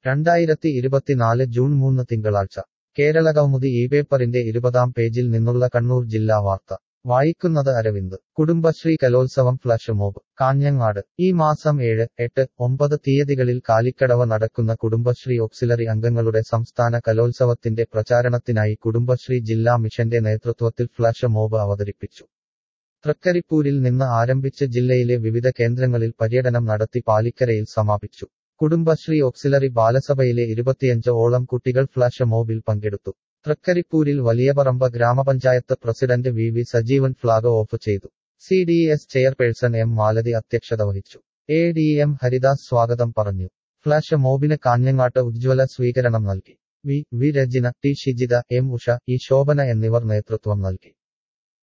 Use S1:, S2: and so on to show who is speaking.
S1: രണ്ടായിരത്തി ഇരുപത്തിനാല് ജൂൺ മൂന്ന് തിങ്കളാഴ്ച കേരളകൗമുദി ഈ പേപ്പറിന്റെ ഇരുപതാം പേജിൽ നിന്നുള്ള കണ്ണൂർ ജില്ലാ വാർത്ത വായിക്കുന്നത് അരവിന്ദ് കുടുംബശ്രീ കലോത്സവം ഫ്ലഷ് മോബ് കാഞ്ഞങ്ങാട് ഈ മാസം ഏഴ് എട്ട് ഒമ്പത് തീയതികളിൽ കാലിക്കടവ നടക്കുന്ന കുടുംബശ്രീ ഓക്സിലറി അംഗങ്ങളുടെ സംസ്ഥാന കലോത്സവത്തിന്റെ പ്രചാരണത്തിനായി കുടുംബശ്രീ ജില്ലാ മിഷന്റെ നേതൃത്വത്തിൽ ഫ്ലഷ് മോബ് അവതരിപ്പിച്ചു തൃക്കരിപ്പൂരിൽ നിന്ന് ആരംഭിച്ച് ജില്ലയിലെ വിവിധ കേന്ദ്രങ്ങളിൽ പര്യടനം നടത്തി പാലിക്കരയിൽ സമാപിച്ചു കുടുംബശ്രീ ഓക്സിലറി ബാലസഭയിലെ ഇരുപത്തിയഞ്ച് ഓളം കുട്ടികൾ ഫ്ലാഷ് മോബിൽ പങ്കെടുത്തു തൃക്കരിപ്പൂരിൽ വലിയപറമ്പ ഗ്രാമപഞ്ചായത്ത് president V V Sajeevan flag off ചെയ്തു C D S chairperson M Malathi അധ്യക്ഷത വഹിച്ചു എ ഡി എം ഹരിദാസ് സ്വാഗതം പറഞ്ഞു ഫ്ലാഷ് മോബിന് കാഞ്ഞങ്ങാട്ട് ഉജ്ജ്വല സ്വീകരണം നൽകി V V Rajina T Shijitha M Usha E Shobhana എന്നിവർ നേതൃത്വം നൽകി